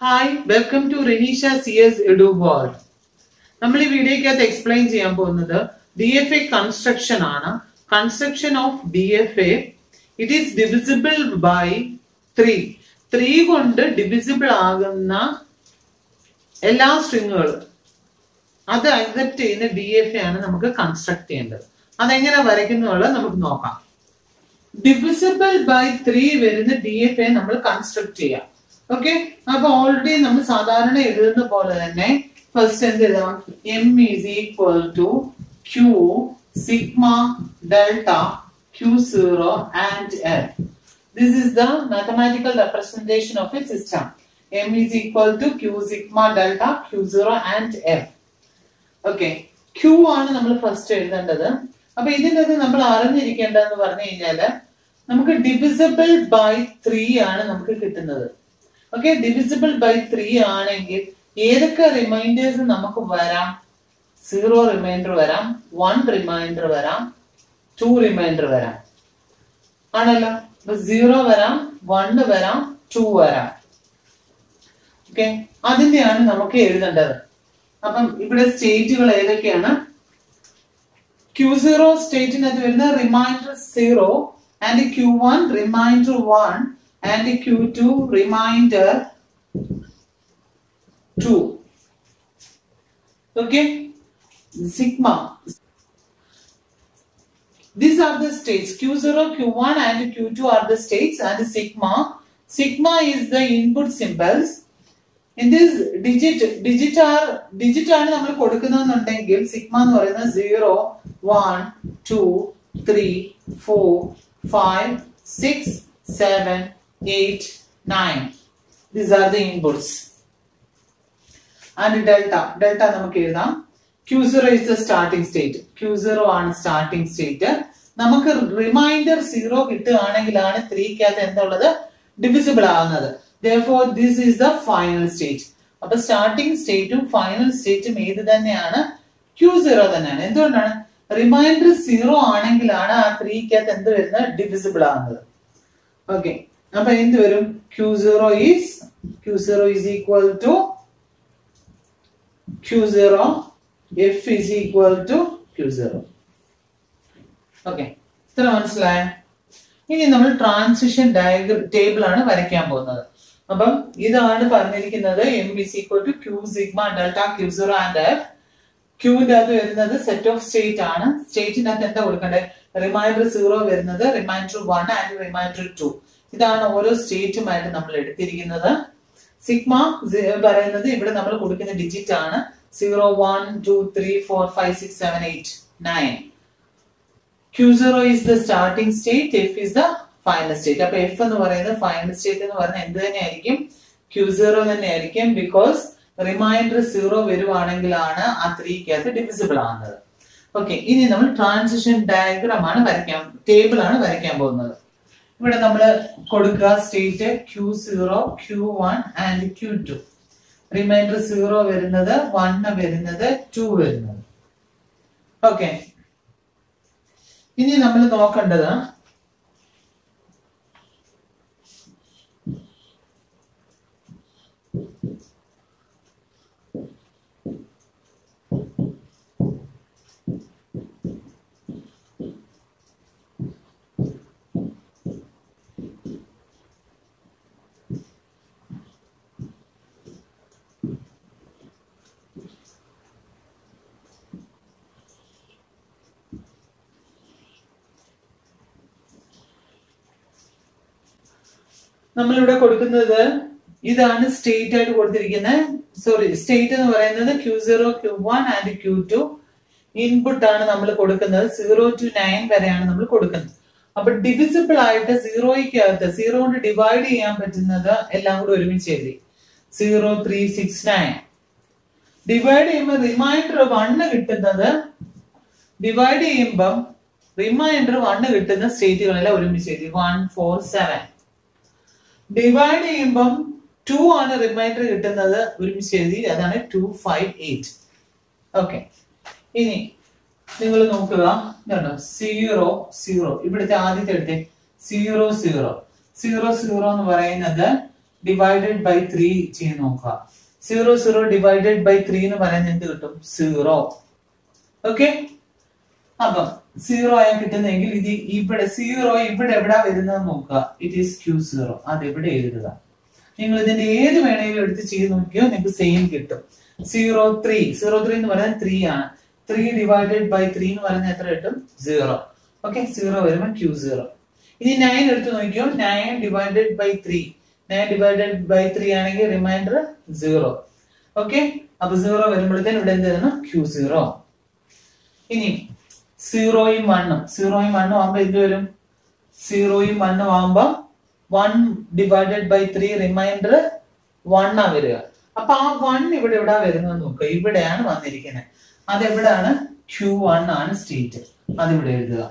Hi welcome to Rineesha C S edu world നമ്മൾ ഈ വീഡിയോക്കകത്ത് എക്സ്പ്ലെയിൻ ചെയ്യാൻ പോകുന്നത് ഡി എഫ് എ കൺസ്ട്രക്ഷൻ ആണ് construction of D F A it is divisible by three three കൊണ്ട് divisible ആകുന്ന എല്ലാ സ്ട്രിങ്ങുകളും അത് അക്സെപ്റ്റ് ചെയ്യുന്ന ഡി എഫ് എ ആണ് നമുക്ക് കൺസ്ട്രക്ട് ചെയ്യേണ്ടത് അതെങ്ങനെ വരയ്ക്കുന്നുള്ള നമുക്ക് നോക്കാം ഡിവിസിബിൾ ബൈ ത്രീ വരുന്ന ഡി എഫ് എ നമ്മൾ കൺസ്ട്രക്ട് ചെയ്യാം ഓക്കെ അപ്പൊ ഓൾറെഡി നമ്മൾ സാധാരണ എഴുതുന്ന പോലെ തന്നെ ഫസ്റ്റ് എന്ത് എഴുതാം M is equal to Q sigma delta Q zero and F this is the mathematical representation of a system M is equal to Q sigma delta Q zero and F okay Q ആണ് നമ്മൾ first എഴുതേണ്ടത് അപ്പൊ ഇതിനകത്ത് നമ്മൾ അറിഞ്ഞിരിക്കേണ്ടതെന്ന് പറഞ്ഞു കഴിഞ്ഞാല് നമുക്ക് divisible by three ആണ് നമുക്ക് കിട്ടുന്നത് ഓക്കെ ഡിവിസിബിൾ ബൈ ത്രീ ആണെങ്കിൽ ഏതൊക്കെ റിമൈൻഡേഴ്സ് നമുക്ക് വരാം സീറോ റിമൈൻഡർ വരാം വൺ റിമൈൻഡർ വരാം ടു റിമൈൻഡർ വരാം ആണല്ലോ അപ്പൊ സീറോ വരാം വണ്ണ് വരാം ടു വരാം ഓക്കെ അതിന്റെയാണ് നമുക്ക് എഴുതേണ്ടത് അപ്പം ഇവിടെ സ്റ്റേറ്റുകൾ ഏതൊക്കെയാണ് ക്യൂ സീറോ സ്റ്റേറ്റിനകത്ത് വരുന്ന remainder zero and Q one remainder one and Q two remainder two okay sigma These are the states. Q0, Q1 and Q2 are the states and sigma. Sigma is the input symbols. In this digit, digit are digit ആണ് നമ്മൾ കൊടുക്കുന്നതെന്നുണ്ടെങ്കിൽ sigma എന്ന് പറയുന്നത് zero one two three four five six seven eight nine these are the inputs and delta delta നമുക്ക് എഴുതാം Q zero is the starting state Q zero ആണ് starting state നമുക്ക് remainder zero കിട്ടുകയാണെങ്കിലാണ് ത്രീക്കകത്ത് എന്തുള്ളത് ഡിവിസിബിൾ ആവുന്നത് therefore this is the final state അപ്പൊ starting സ്റ്റേറ്റും ഫൈനൽ സ്റ്റേറ്റും ഏത് തന്നെയാണ് ക്യൂ സീറോ തന്നെയാണ് എന്തുകൊണ്ടാണ് റിമൈൻഡർ സീറോ ആണെങ്കിലാണ് ആ ത്രീക്കകത്ത് എന്ത് വരുന്നത് ഡിവിസിബിൾ ആവുന്നത് ഓക്കെ അപ്പൊ എന്ത് വരും Q zero is Q zero is equal to Q zero F is equal to Q zero okay ഇത്ര മനസ്സിലായ ഇനി നമ്മൾ ട്രാൻസിഷൻ ഡയഗ്ര ടേബിൾ ആണ് വരയ്ക്കാൻ പോകുന്നത് അപ്പം ഇതാണ് പറഞ്ഞിരിക്കുന്നത് M is equal to Q sigma delta Q zero and F ക്യൂവിന്റെ അകത്ത് വരുന്നത് സെറ്റ് ഓഫ് സ്റ്റേറ്റ് ആണ് സ്റ്റേറ്റിനകത്ത് എന്താ കൊടുക്കേണ്ടത് റിമൈൻഡർ സീറോ വരുന്നത് remainder one and remainder two ഇതാണ് ഓരോ സ്റ്റേറ്റുമായിട്ട് നമ്മൾ എടുത്തിരിക്കുന്നത് സിഗ്മ പറയുന്നത് ഇവിടെ നമ്മൾ കൊടുക്കുന്ന ഡിജിറ്റ് ആണ് zero one two three four five six seven eight nine Q zero is the starting state F is the final state അപ്പൊ എഫ് എന്ന് പറയുന്നത് ഫൈനൽ സ്റ്റേറ്റ് എന്ന് പറഞ്ഞാൽ എന്ത് തന്നെയായിരിക്കും ക്യൂ സീറോ തന്നെയായിരിക്കും ബിക്കോസ് റിമൈൻഡർ സീറോ വരുവാണെങ്കിലാണ് ആ ത്രീക്കകത്ത് ഡിവിസിബിൾ ആവുന്നത് ഓക്കെ ഇനി നമ്മൾ ട്രാൻസിഷൻ ഡയഗ്രാം ആണ് വരയ്ക്കാൻ ടേബിൾ ആണ് വരയ്ക്കാൻ പോകുന്നത് ഇവിടെ നമ്മൾ കൊടുക്കുക state Q zero Q one and Q two remainder zero വരുന്നത് വണ്ണ് വരുന്നത് ടു വരുന്നത് ഓക്കെ ഇനി നമ്മൾ നോക്കേണ്ടത് നമ്മളിവിടെ കൊടുക്കുന്നത് ഇതാണ് സ്റ്റേറ്റ് ആയിട്ട് കൊടുത്തിരിക്കുന്നത് സോറി സ്റ്റേറ്റ് എന്ന് പറയുന്നത് Q zero Q one and Q two input ആണ് നമ്മൾ കൊടുക്കുന്നത് സീറോ ടു നയൻ വരെയാണ് നമ്മൾ കൊടുക്കുന്നത് അപ്പൊ ഡിവിസിബിൾ ആയിട്ട് സീറോയ്ക്കകത്ത് സീറോ കൊണ്ട് ഡിവൈഡ് ചെയ്യാൻ പറ്റുന്നത് എല്ലാം കൂടി ഒരുമിച്ച് എഴുതി zero three six nine divide ചെയ്യുമ്പോൾ റിമൈൻഡർ വണ്ണ് കിട്ടുന്നത് ഡിവൈഡ് ചെയ്യുമ്പം റിമൈൻഡർ വണ്ണ് കിട്ടുന്ന സ്റ്റേറ്റുകളെല്ലാം ഒരുമിച്ച് എഴുതി വൺ ഫോർ സെവൻ ഡിവൈഡ് ചെയ്യുമ്പം ടു ആണ് റിമൈൻഡർ കിട്ടുന്നത് ഒരുമിച്ച് എഴുതി അതാണ് ടു ഫൈവ് എയ്റ്റ് ഓക്കെ ഇനി നിങ്ങൾ നോക്കുക ഇതുണ്ടോ സീറോ സീറോ ഇവിടുത്തെ ആദ്യത്തെ എടുത്തേ സീറോ സീറോ സീറോ സീറോ എന്ന് പറയുന്നത് ഡിവൈഡഡ് ബൈ ത്രീ ചെയ്ത് നോക്കുക zero zero divided by three എന്ന് പറയുന്നത് എന്ത് കിട്ടും സീറോ ഓക്കെ അപ്പം സീറോ ആയാൽ കിട്ടുന്നെങ്കിൽ ഇത് ഇവിടെ സീറോ ഇവിടെ എവിടാ വരുന്നത് നോക്കുക ഇറ്റ് ഈസ് ക്യൂ സീറോ അത് എവിടെ എഴുതുക നിങ്ങൾ ഇതിന്റെ ഏത് വേണമെങ്കിലും എടുത്ത് ചെയ്ത് നോക്കിയോ നിങ്ങൾക്ക് സെയിം കിട്ടും സീറോ ത്രീ സീറോ ത്രീ എന്ന് പറയുന്നത് ത്രീ ആണ് ത്രീ ഡിവൈഡഡ് ബൈ ത്രീ എന്ന് പറയുന്നത് എത്ര കിട്ടും സീറോ ഓക്കെ സീറോ വരുമ്പോൾ ക്യൂ സീറോ ഇനി നയൻ എടുത്ത് നോക്കിയോ nine divided by three nine divided by three ആണെങ്കിൽ റിമൈൻഡർ സീറോ ഓക്കെ അപ്പൊ സീറോ വരുമ്പോഴത്തേനും ഇവിടെ എന്ത് വരുന്നു ക്യൂ സീറോ ഇനി സീറോയും വണ്ണും സീറോയും വണ്ണും ആകുമ്പോ എന്ത് വരും സീറോയും വണ്ണും ആകുമ്പോ one divided by three remainder one ആ വരിക അപ്പൊ ആ വൺ ഇവിടെ എവിടാ വരുന്നത് നോക്കുക ഇവിടെയാണ് വന്നിരിക്കുന്നത് അതെവിടാണ് ക്യൂ വൺ ആണ് സ്റ്റേറ്റ് അതിവിടെ എഴുതുക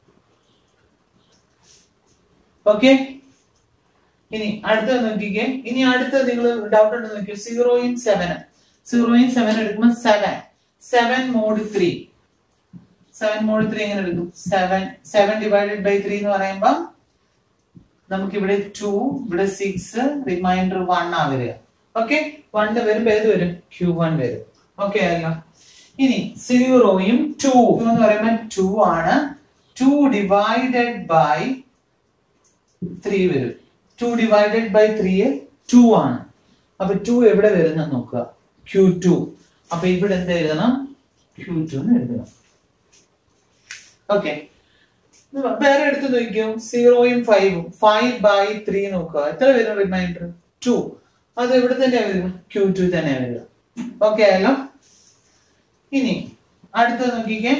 ഓക്കെ ഇനി അടുത്തത് നോക്കിക്കേ ഇനി അടുത്ത നിങ്ങൾ ഡൗട്ട് ഉണ്ടെന്ന് നോക്കിയോ സീറോയും സെവനും സീറോയും സെവൻ എടുക്കുമ്പോൾ seven seven mod three seven mod three എങ്ങനെ എടുക്കും seven seven divided by three എന്ന് പറയുമ്പോൾ നമുക്കിവിടെ ടു ഇവിടെ സിക്സ് റിമൈൻഡർ വൺ ആ വരിക ഓക്കെ വണ്ണ് വരുമ്പോ ഏത് വരും ക്യൂ വൺ വരും ഓക്കെ അല്ല ഇനി സീറോയും ടു എന്ന് പറയുമ്പോൾ ടു ആണ് ടു ഡിവൈഡഡ് ബൈ ത്രീ വരും two divided by three two ആണ് അപ്പൊ ടു എവിടെ വരുന്ന നോക്കുക ക്യൂ ടു അപ്പൊ ഇവിടെ എന്ത് എഴുതണം ക്യൂ ടു എന്ന് എഴുതണം ഓക്കെ വേറെ എടുത്ത് നോക്കിയോ സീറോയും ഫൈവും ഫൈവ് ബൈ ത്രീ നോക്കുക എത്ര വരും റിമൈൻഡർ ടു അത് എവിടെ തന്നെ വരും ക്യൂ ടു തന്നെ വരിക ഓക്കെ ആയല്ലോ ഇനി അടുത്തത് നോക്കിക്കേ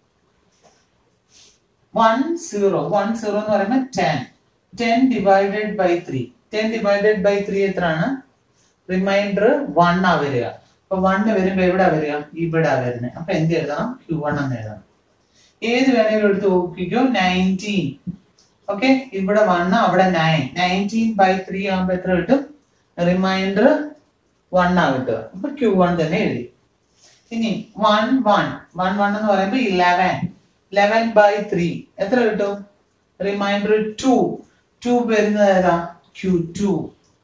വൺ സീറോ വൺ സീറോ എന്ന് പറയുമ്പോൾ ten ten divided by three ten divided by three എത്രയാണ് റിമൈൻഡർ വൺ ആ വരിക അപ്പൊ വണ്ണ് വരുമ്പോ എവിടെ വരിക ഇവിടെ വരുന്നത് അപ്പൊ എന്ത് എഴുതണം ക്യൂ വൺ എന്ന് എഴുതണം ഏത് വേണമെങ്കിലും എടുത്ത് നോക്കിക്കോ നയൻറ്റീൻ ഓക്കെ ഇവിടെ വൺ അവിടെ നയൻ നയൻറ്റീൻ ബൈ ത്രീ ആകുമ്പോ എത്ര കിട്ടും റിമൈൻഡർ വൺ ആ കിട്ടുക അപ്പൊ ക്യൂ വൺ തന്നെ എഴുതി ഇനി വൺ വൺ വൺ വൺ എന്ന് പറയുമ്പോ ഇലവൻ ലെവൻ ബൈ ത്രീ എത്ര കിട്ടും റിമൈൻഡർ ടു ടു വരുന്നത് ഏതാ ക്യൂ ടു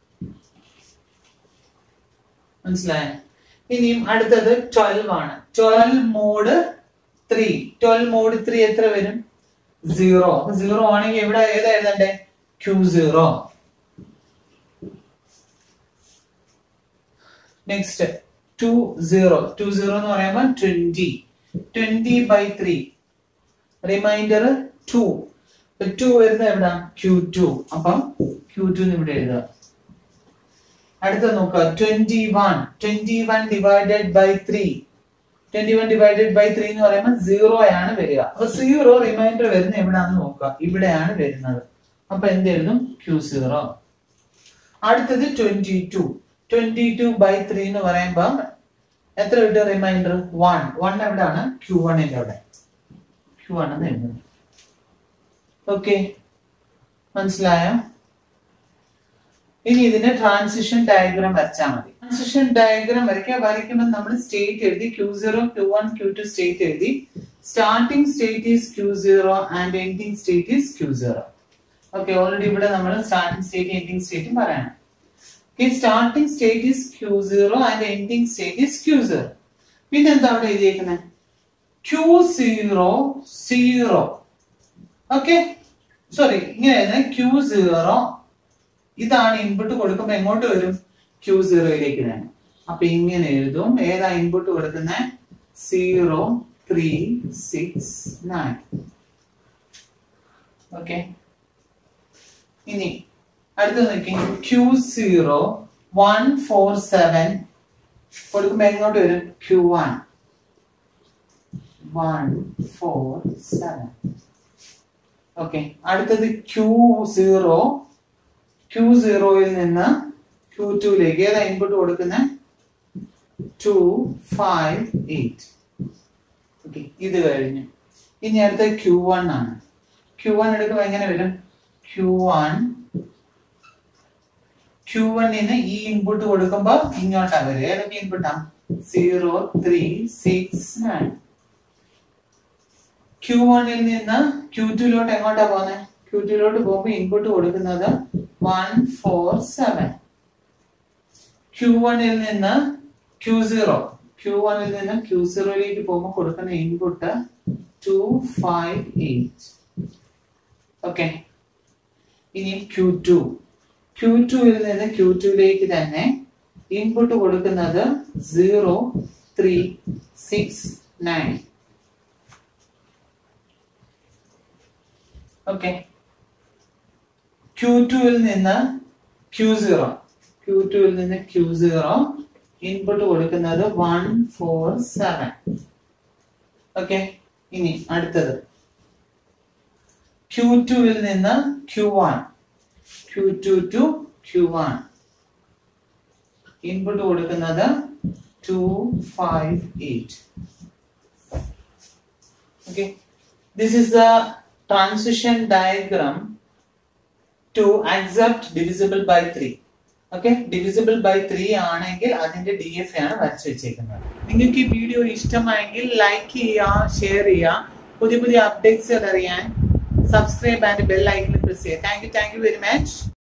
മനസ്സിലായോ ഇനിയും അടുത്തത് ട്വൽവ് ആണ് twelve mod three twelve mod three എത്ര വരും സീറോ സീറോ ആണെങ്കിൽ എവിടെ ഏതാ എഴുതണ്ടേ Q zero next two zero two zero എന്ന് പറയുമ്പോൾ twenty twenty by three remainder two two വരുന്നത് എവിടാ ക്യൂ ടു അപ്പം ക്യൂ ടു ഇവിടെ എഴുതുക അടുത്ത നോക്കുക twenty one twenty one divided by three twenty one divided by three എന്ന് പറയുമ്പോൾ സീറോ ആണ് വരിക അപ്പൊ സീറോ റിമൈൻഡർ വരുന്നത് എവിടാന്ന് നോക്കുക ഇവിടെയാണ് വരുന്നത് അപ്പൊ എന്ത് എഴുതും ക്യൂ സീറോ അടുത്തത് twenty two twenty two by three എന്ന് പറയുമ്പോ എത്ര കിട്ടും റിമൈൻഡർ വൺ വൺ എവിടെയാണ് ക്യൂ വണ്ണിന്റെ അവിടെ ക്യൂ വൺ എന്ന് എഴുതുന്നത് ഓക്കെ മനസ്സിലായോ ഇനി ഇതിന്റെ ട്രാൻസിഷൻ ഡയഗ്രാം വരച്ചാൽ മതി ട്രാൻസിഷൻ ഡയഗ്രാം വരയ്ക്കുക വരയ്ക്കുമ്പോൾ നമ്മൾ സ്റ്റേറ്റ് എഴുതി Q zero Q one Q two state എഴുതി starting state is Q zero and ending state is Q zero okay already ഇവിടെ നമ്മൾ സ്റ്റാർട്ടിംഗ് സ്റ്റേറ്റ് എൻഡിങ് സ്റ്റേറ്റും പറയണം ഈ starting state is Q zero and ending state is Q zero പിന്നെ എന്താ അവിടെ എഴുതിയേക്കുന്നത് Q zero zero okay sorry ഇങ്ങനെ ക്യൂ സീറോ ഇതാണ് ഇൻപുട്ട് കൊടുക്കുമ്പോ എങ്ങോട്ട് വരും ക്യൂ സീറോയിലേക്ക് തന്നെ അപ്പൊ ഇങ്ങനെ എഴുതും ഏതാ ഇൻപുട്ട് കൊടുക്കുന്നത് zero three six nine okay ഇനി അടുത്ത നോക്കി Q zero one four seven കൊടുക്കുമ്പോ എങ്ങോട്ട് വരും Q one one four seven okay അടുത്തത് ക്യൂ സീറോ ക്യൂ സീറോയിൽ നിന്ന് ക്യൂ ടുയിലേക്ക് ഏതാ ഇൻപുട്ട് കൊടുക്കുന്നത് ടു ഫൈവ് എയ്റ്റ് ഓക്കെ ഇത് കഴിഞ്ഞു ഇനി അടുത്ത ക്യൂ വൺ ആണ് ക്യൂ വൺ എടുക്കുമ്പോൾ എങ്ങനെ വരും ക്യൂ വൺ ക്യൂ വണ്ണിന് ഈ ഇൻപുട്ട് കൊടുക്കുമ്പോ ഇങ്ങോട്ടാ വരും ഏതൊക്കെ ഇൻപുട്ടാ zero three six nine Q വണ്ണിൽ നിന്ന് ക്യൂ ടുയിലോട്ട് എങ്ങോട്ടാ പോകുന്നത് ക്യൂ ടുയിലോട്ട് പോകുമ്പോൾ ഇൻപുട്ട് കൊടുക്കുന്നത് വൺ ഫോർ സെവൻ ക്യൂ വണ്ണിൽ നിന്ന് ക്യൂ സീറോ ക്യൂ വണ്ണിൽ നിന്ന് ക്യൂ സീറോയിലേക്ക് പോകുമ്പോൾ കൊടുക്കുന്ന input two five eight okay ഇനി ക്യൂ ടു ക്യൂ ടുവിൽ നിന്ന് ക്യൂ ടുവിലേക്ക് തന്നെ ഇൻപുട്ട് കൊടുക്കുന്നത് zero three six nine okay Q ടുവിൽ നിന്ന് ക്യൂ സീറോ ക്യൂ ടുവിൽ നിന്ന് ക്യൂ സീറോ ഇൻപുട്ട് കൊടുക്കുന്നത് വൺ ഫോർ സെവൻ ഓക്കെ ഇനി അടുത്തത് ക്യൂ ടുവിൽ നിന്ന് Q one Q two two Q one input കൊടുക്കുന്നത് two five eight okay this is the transition diagram to accept divisible by three okay divisible by three ആണെങ്കിൽ അതിന്റെ D F ആണ് വരച്ചു വെച്ചേക്കുന്നത് നിങ്ങൾക്ക് ഈ വീഡിയോ ഇഷ്ടമായെങ്കിൽ ലൈക്ക് ചെയ്യുക ഷെയർ ചെയ്യുക പുതിയ പുതിയ അപ്ഡേറ്റ്സ് അറിയാൻ subscribe and bell icon press ചെയ്യുക thank you thank you very much